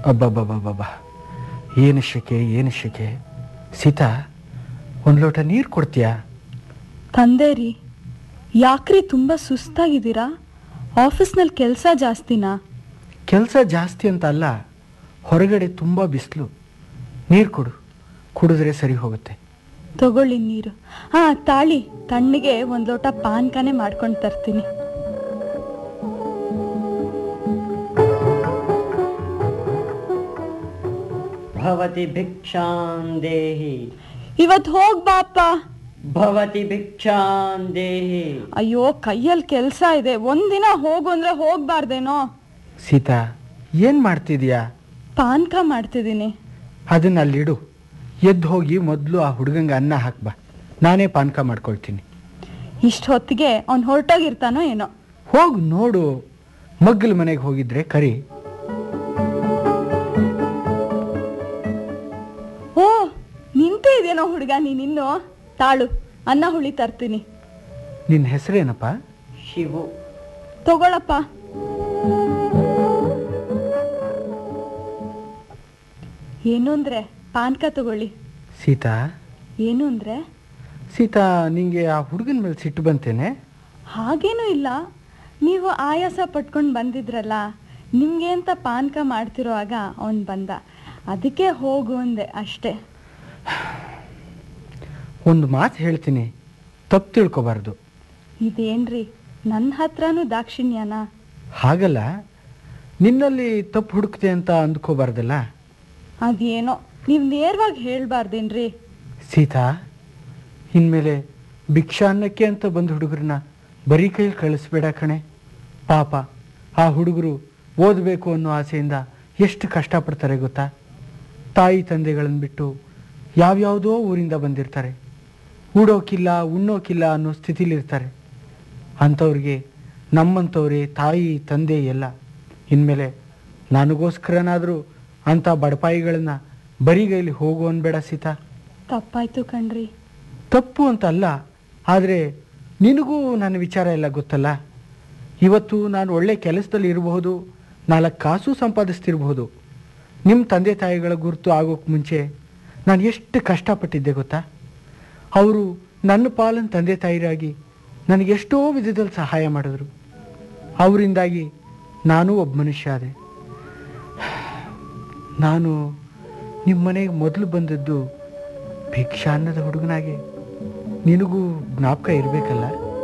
ಅಬ್ಬಬ್ಬಬ್ಬಬ್ಬ ಏನು ಶೆಕೆ ಏನು ಶೆಕೆ ಸೀತಾ ಒಂದು ಲೋಟ ನೀರು ಕೊಡ್ತೀಯಾ ತಂದೆ ರೀ ಯಾಕ್ರಿ ತುಂಬ ಸುಸ್ತಾಗಿದ್ದೀರಾ ಆಫೀಸ್ನಲ್ಲಿ ಕೆಲಸ ಜಾಸ್ತಿನಾ ಕೆಲಸ ಜಾಸ್ತಿ ಅಂತ ಅಲ್ಲ ಹೊರಗಡೆ ತುಂಬ ಬಿಸಿಲು ನೀರು ಕೊಡು ಕುಡಿದ್ರೆ ಸರಿ ಹೋಗುತ್ತೆ ತಗೊಳ್ಳಿ ನೀರು ಹಾಂ ತಾಳಿ ತಣ್ಣಗೆ ಒಂದು ಲೋಟ ಪಾನ್ಕನೇ ಮಾಡ್ಕೊಂಡು ತರ್ತೀನಿ ಭವತಿ ಭಿಕ್ಷಾಂ ದೇಹಿ ಇವತ್ತು ಹೋಗ್ ಬಾಪ ಭವತಿ ಭಿಕ್ಷಾಂ ದೇಹಿ ಅಯ್ಯೋ ಕೈಯಲ್ಲಿ ಕೆಲಸ ಇದೆ ಒಂದಿನ ಹೋಗು ಅಂದ್ರೆ ಹೋಗ್ಬಾರ್ದೇನೋ ಸೀತಾ ಏನು ಮಾಡ್ತಿದ್ಯಾ ಪಾನ್ಕ ಮಾಡ್ತಿದ್ದೀನಿ ಅದನ್ನ ಅಲ್ಲಿಡು ಎದ್ದು ಹೋಗಿ ಮೊದಲು ಆ ಹುಡುಗಂಗೆ ಅನ್ನ ಹಾಕ್ಬಾ ನಾನೇ ಪಾನಕ ಮಾಡ್ಕೊಳ್ತೀನಿ ಇಷ್ಟು ಹೊತ್ತಿಗೆ ಅವ್ನು ಹೊರಟೋಗಿರ್ತಾನೋ ಏನೋ ಹೋಗು ನೋಡು ಮಗ್ಗಲ ಮನೆಗೆ ಹೋಗಿದ್ರೆ ಕರಿ ಓ ನಿಂತೇ ಇದೆಯೇನೋ ಹುಡುಗ ನೀನಿನ್ನು ತಾಳು ಅನ್ನ ಹುಳಿ ತರ್ತೀನಿ ನಿನ್ನ ಹೆಸರೇನಪ್ಪ ಶಿವು ತಗೊಳಪ್ಪ ಏನು ಅಂದ್ರೆ ಪಾನ್ಕ ತಗೊಳ್ಳಿ ಸೀತಾ ಏನು ಅಂದ್ರೆ ಸೀತಾ ನಿಂಗೆ ಆ ಹುಡುಗನ ಮೇಲೆ ಸಿಟ್ಟು ಬಂತೇನೆ ಹಾಗೇನೂ ಇಲ್ಲ ನೀವು ಆಯಾಸ ಪಟ್ಕೊಂಡು ಬಂದಿದ್ರಲ್ಲ ನಿಮ್ಗೆ ಅಂತ ಪಾನ್ಕ ಮಾಡ್ತಿರುವಾಗ ಅವನು ಬಂದ ಅದಕ್ಕೆ ಹೋಗು ಅಂದೆ ಅಷ್ಟೇ ಒಂದು ಮಾತು ಹೇಳ್ತೀನಿ ತಪ್ಪು ತಿಳ್ಕೊಬಾರ್ದು ಇದೇನ್ರಿ ನನ್ನ ಹತ್ರನೂ ದಾಕ್ಷಿಣ್ಯನಾ ಹಾಗಲ್ಲ ನಿನ್ನಲ್ಲಿ ತಪ್ಪು ಹುಡುಕ್ತೆ ಅಂತ ಅಂದ್ಕೋಬಾರ್ದಲ್ಲ ಅದೇನೋ ನೀವು ನೇರವಾಗಿ ಹೇಳ್ಬಾರ್ದೇನ್ರಿ ಸೀತಾ ಇನ್ಮೇಲೆ ಭಿಕ್ಷಾ ಅನ್ನಕ್ಕೆ ಅಂತ ಬಂದ ಹುಡುಗರನ್ನ ಬರೀ ಕೈಯಲ್ಲಿ ಕಳಿಸ್ಬೇಡ ಕಣೆ ಪಾಪ ಆ ಹುಡುಗರು ಓದಬೇಕು ಅನ್ನೋ ಆಸೆಯಿಂದ ಎಷ್ಟು ಕಷ್ಟಪಡ್ತಾರೆ ಗೊತ್ತಾ ತಾಯಿ ತಂದೆಗಳನ್ನು ಬಿಟ್ಟು ಯಾವ್ಯಾವುದೋ ಊರಿಂದ ಬಂದಿರ್ತಾರೆ ಉಡೋಕಿಲ್ಲ ಉಣ್ಣೋಕಿಲ್ಲ ಅನ್ನೋ ಸ್ಥಿತಿಲಿರ್ತಾರೆ ಅಂಥವ್ರಿಗೆ ನಮ್ಮಂಥವ್ರೆ ತಾಯಿ ತಂದೆ ಎಲ್ಲ ಇನ್ಮೇಲೆ ನನಗೋಸ್ಕರನಾದರೂ ಅಂಥ ಬಡಪಾಯಿಗಳನ್ನ ಬರಿಗೈಲಿ ಹೋಗು ಅನ್ಬೇಡ ಸೀತಾ ತಪ್ಪಾಯ್ತು ಕಣ್ರಿ ತಪ್ಪು ಅಂತ ಅಲ್ಲ ಆದರೆ ನಿನಗೂ ನನ್ನ ವಿಚಾರ ಎಲ್ಲ ಗೊತ್ತಲ್ಲ ಇವತ್ತು ನಾನು ಒಳ್ಳೆ ಕೆಲಸದಲ್ಲಿ ಇರಬಹುದು ನಾಲ್ಕು ಕಾಸು ಸಂಪಾದಿಸ್ತಿರ್ಬಹುದು ನಿಮ್ಮ ತಂದೆ ತಾಯಿಗಳ ಗುರುತು ಆಗೋಕ್ಕೆ ಮುಂಚೆ ನಾನು ಎಷ್ಟು ಕಷ್ಟಪಟ್ಟಿದ್ದೆ ಗೊತ್ತಾ ಅವರು ನನ್ನ ಪಾಲನ ತಂದೆ ತಾಯಿರಾಗಿ ನನಗೆ ಎಷ್ಟೋ ವಿಧದಲ್ಲಿ ಸಹಾಯ ಮಾಡಿದ್ರು ಅವರಿಂದಾಗಿ ನಾನೂ ಒಬ್ಬ ಮನುಷ್ಯ ಆದೆ ನಾನು ನಿಮ್ಮ ಮನೆಗೆ ಮೊದಲು ಬಂದದ್ದು ಭಿಕ್ಷಾ ಅನ್ನದ ಹುಡುಗನಾಗೆ ನಿನಗೂ ಜ್ಞಾಪಕ ಇರಬೇಕಲ್ಲ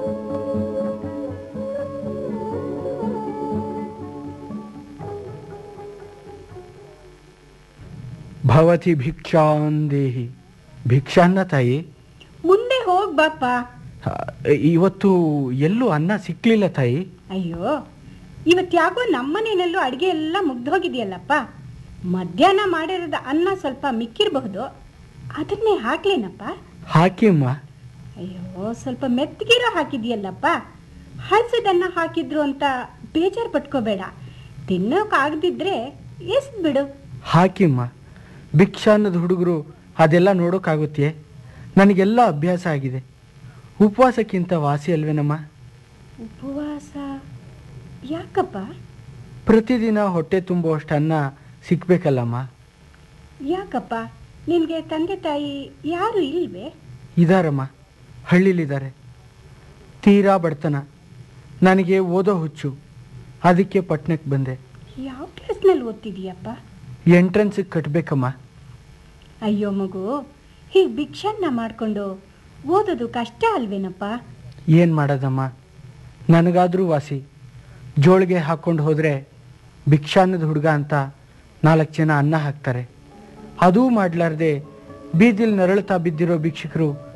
ಭವತಿ ಭಿಕ್ಷಾಂದೇಹಿ ಭಿಕ್ಷಾನ್ನ ತಾಯಿ ಮುಂದೆ ಹೋಗ್ ಬಾಪ ಆ, ಇವತ್ತು ಎಲ್ಲೂ ಅನ್ನ ಸಿಕ್ಲಿಲ್ಲ ತಾಯಿ ಅಯ್ಯೋ ಇವತ್ತು ಯಾಕೋ ನಮ್ಮನೇನಲ್ಲೂ ಅಡಿಗೆ ಎಲ್ಲ ಮುಗ್ದೋಗಿದೆಯಲ್ಲಪ್ಪ ಮಧ್ಯಾಹ್ನ ಮಾಡಿರೋದ ಅನ್ನ ಸ್ವಲ್ಪ ಮಿಕ್ಕಿರಬಹುದು ಅದನ್ನೇ ಹಾಕ್ಲೇನಪ್ಪ ಹಾಕಿ ಅಮ್ಮ ಅಯ್ಯೋ ಸ್ವಲ್ಪ ಮೆತ್ತಗಿರೋ ಹಾಕಿದ್ಯಲ್ಲಪ್ಪ ಹಳ್ಸದನ್ನ ಹಾಕಿದ್ರು ಅಂತ ಬೇಜಾರು ಪಟ್ಕೋಬೇಡ ತಿನ್ನೋಕಾಗದಿದ್ರೆ ಎಸ್ ಬಿಡು ಹಾಕಿ ಅಮ್ಮ ಭಿಕ್ಷಾ ಅನ್ನದ ಹುಡುಗರು ಅದೆಲ್ಲ ನೋಡೋಕ್ಕಾಗುತ್ತೆ ನನಗೆಲ್ಲ ಅಭ್ಯಾಸ ಆಗಿದೆ ಉಪವಾಸಕ್ಕಿಂತ ವಾಸಿ ಅಲ್ವೇನಮ್ಮ ಉಪವಾಸ ಯಾಕಪ್ಪ ಪ್ರತಿದಿನ ಹೊಟ್ಟೆ ತುಂಬುವಷ್ಟು ಅನ್ನ ಸಿಕ್ಬೇಕಲ್ಲಮ್ಮ ಯಾಕಪ್ಪ ನಿನಗೆ ತಂದೆ ತಾಯಿ ಯಾರು ಇಲ್ವೇ ಇದಾರಮ್ಮ ಹಳ್ಳಿಲಿದ್ದಾರೆ ತೀರಾ ಬಡತನ ನನಗೆ ಓದೋ ಹುಚ್ಚು ಅದಕ್ಕೆ ಪಟ್ನಕ್ಕೆ ಬಂದೆ ಯಾವ ಕ್ಲಾಸ್ನಲ್ಲಿ ಓದ್ತಿದೀಯಪ್ಪ ಎಂಟ್ರೆನ್ಸಿಗೆ ಕಟ್ಟಬೇಕಮ್ಮ ಅಯ್ಯೋ ಮಗು ಹೀಗೆ ಭಿಕ್ಷನ್ನ ಮಾಡಿಕೊಂಡು ಓದೋದು ಕಷ್ಟ ಅಲ್ವೇನಪ್ಪ ಏನು ಮಾಡೋದಮ್ಮ ನನಗಾದರೂ ವಾಸಿ ಜೋಳಿಗೆ ಹಾಕ್ಕೊಂಡು ಹೋದರೆ ಭಿಕ್ಷಾನ್ನದ ಹುಡುಗ ಅಂತ ನಾಲ್ಕು ಜನ ಅನ್ನ ಹಾಕ್ತಾರೆ ಅದೂ ಮಾಡಲಾರ್ದೆ ಬೀದಿಲಿ ನರಳುತ್ತಾ ಬಿದ್ದಿರೋ ಭಿಕ್ಷುಕರು